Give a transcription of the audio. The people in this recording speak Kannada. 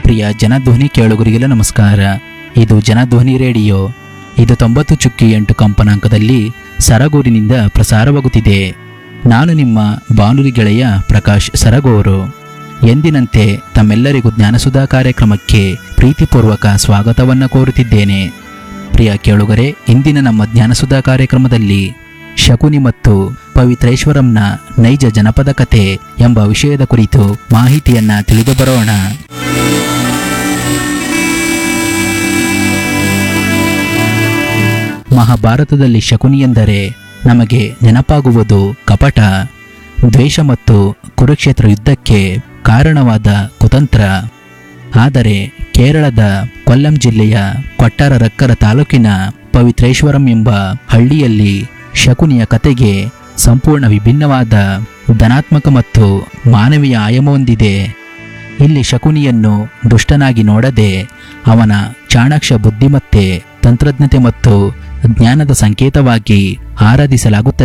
ಪ್ರಿಯ ಜನಧ್ವನಿ ಕೇಳುಗರಿಗೆಲ್ಲ ನಮಸ್ಕಾರ ಇದು ಜನಧ್ವನಿ ರೇಡಿಯೋ ಇದು ತೊಂಬತ್ತು ಚುಕ್ಕಿ ಎಂಟು ಕಂಪನಾಂಕದಲ್ಲಿ ಸರಗೂರಿನಿಂದ ಪ್ರಸಾರವಾಗುತ್ತಿದೆ ನಾನು ನಿಮ್ಮ ಬಾನುಲಿ ಗೆಳೆಯ ಪ್ರಕಾಶ್ ಸರಗೂರು ಎಂದಿನಂತೆ ತಮ್ಮೆಲ್ಲರಿಗೂ ಜ್ಞಾನಸುಧಾ ಕಾರ್ಯಕ್ರಮಕ್ಕೆ ಪ್ರೀತಿಪೂರ್ವಕ ಸ್ವಾಗತವನ್ನು ಕೋರುತ್ತಿದ್ದೇನೆ ಪ್ರಿಯ ಕೇಳುಗರೆ ಇಂದಿನ ನಮ್ಮ ಜ್ಞಾನಸುಧಾ ಕಾರ್ಯಕ್ರಮದಲ್ಲಿ ಶಕುನಿ ಮತ್ತು ಪವಿತ್ರೇಶ್ವರಂನ ನೈಜ ಜನಪದ ಕತೆ ಎಂಬ ವಿಷಯದ ಕುರಿತು ಮಾಹಿತಿಯನ್ನ ತಿಳಿದು ಬರೋಣ ಮಹಾಭಾರತದಲ್ಲಿ ಶಕುನಿ ಎಂದರೆ ನಮಗೆ ನೆನಪಾಗುವುದು ಕಪಟ ದ್ವೇಷ ಮತ್ತು ಕುರುಕ್ಷೇತ್ರ ಯುದ್ಧಕ್ಕೆ ಕಾರಣವಾದ ಕುತಂತ್ರ ಆದರೆ ಕೇರಳದ ಕೊಲ್ಲಂ ಜಿಲ್ಲೆಯ ಕೊಟ್ಟಾರರಕ್ಕರ ತಾಲೂಕಿನ ಪವಿತ್ರೇಶ್ವರಂ ಎಂಬ ಹಳ್ಳಿಯಲ್ಲಿ ಶಕುನಿಯ ಕತೆಗೆ ಸಂಪೂರ್ಣ ವಿಭಿನ್ನವಾದ ಧನಾತ್ಮಕ ಮತ್ತು ಮಾನವೀಯ ಆಯಾಮ ಹೊಂದಿದೆ ಇಲ್ಲಿ ಶಕುನಿಯನ್ನು ದುಷ್ಟನಾಗಿ ನೋಡದೆ ಅವನ ಚಾಣಾಕ್ಷ ಬುದ್ಧಿಮತ್ತೆ ತಂತ್ರಜ್ಞತೆ ಮತ್ತು ಜ್ಞಾನದ ಸಂಕೇತವಾಗಿ ಆರಾಧಿಸಲಾಗುತ್ತದೆ